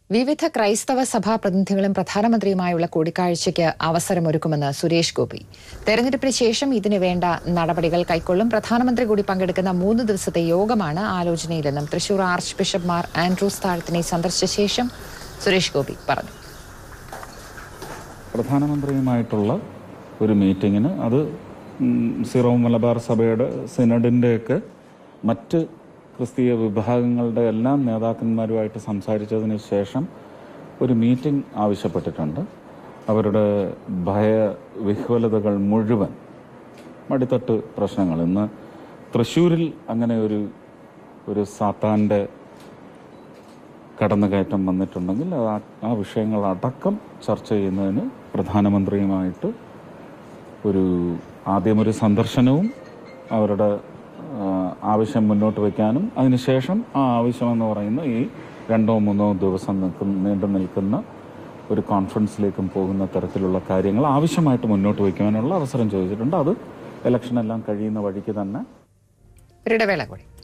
വിവിധ ക്രൈസ്തവ സഭാ പ്രതിനിധികളും പ്രധാനമന്ത്രിയുമായുള്ള കൂടിക്കാഴ്ചയ്ക്ക് അവസരമൊരുക്കുമെന്ന് സുരേഷ് ഗോപി തെരഞ്ഞെടുപ്പിന് ശേഷം ഇതിനു വേണ്ട നടപടികൾ കൈക്കൊള്ളും പ്രധാനമന്ത്രി കൂടി പങ്കെടുക്കുന്ന മൂന്ന് ദിവസത്തെ യോഗമാണ് ആലോചനയിലെന്നും Thrissur archbishop Mar Andrews താഴത്തിനെ സന്ദർശിച്ച ശേഷം സുരേഷ് ഗോപി പറഞ്ഞു പ്രധാനമന്ത്രിയുമായിട്ടുള്ള ഒരു മീറ്റിങ്ങിന് അത് ഉം, സീറോ മലബാർ സഭയുടെ സിനഡിൻ്റെയൊക്കെ മറ്റ് ക്രിസ്തീയ വിഭാഗങ്ങളുടെ എല്ലാം നേതാക്കന്മാരുമായിട്ട് സംസാരിച്ചതിന് ശേഷം ഒരു മീറ്റിംഗ് ആവശ്യപ്പെട്ടിട്ടുണ്ട് അവരുടെ ഭയവിഹ്വലതകൾ മുഴുവൻ മടിത്തട്ട് പ്രശ്നങ്ങൾ ഇന്ന് തൃശ്ശൂരിൽ അങ്ങനെ ഒരു ഒരു സാത്താൻ്റെ കടന്നുകയറ്റം വന്നിട്ടുണ്ടെങ്കിൽ അത് ആ- ആ വിഷയങ്ങളടക്കം ചർച്ച ചെയ്യുന്നതിന് പ്രധാനമന്ത്രിയുമായിട്ട് ഒരു ആദ്യമൊരു സന്ദർശനവും അവരുടെ ആ, ആവശ്യം മുന്നോട്ട് വയ്ക്കാനും അതിനുശേഷം ആ ആവശ്യമെന്ന് പറയുന്ന ഈ രണ്ടോ മൂന്നോ ദിവസം നിൽക്കുന്ന നീണ്ടു നിൽക്കുന്ന ഒരു കോൺഫറൻസിലേക്കും പോകുന്ന തരത്തിലുള്ള കാര്യങ്ങൾ ആവശ്യമായിട്ട് മുന്നോട്ട് വയ്ക്കുവാനുള്ള അവസരം ചോദിച്ചിട്ടുണ്ട് അത് ഇലക്ഷനെല്ലാം കഴിയുന്ന വഴിക്ക് തന്നെ ഒരിടവേള കൂടി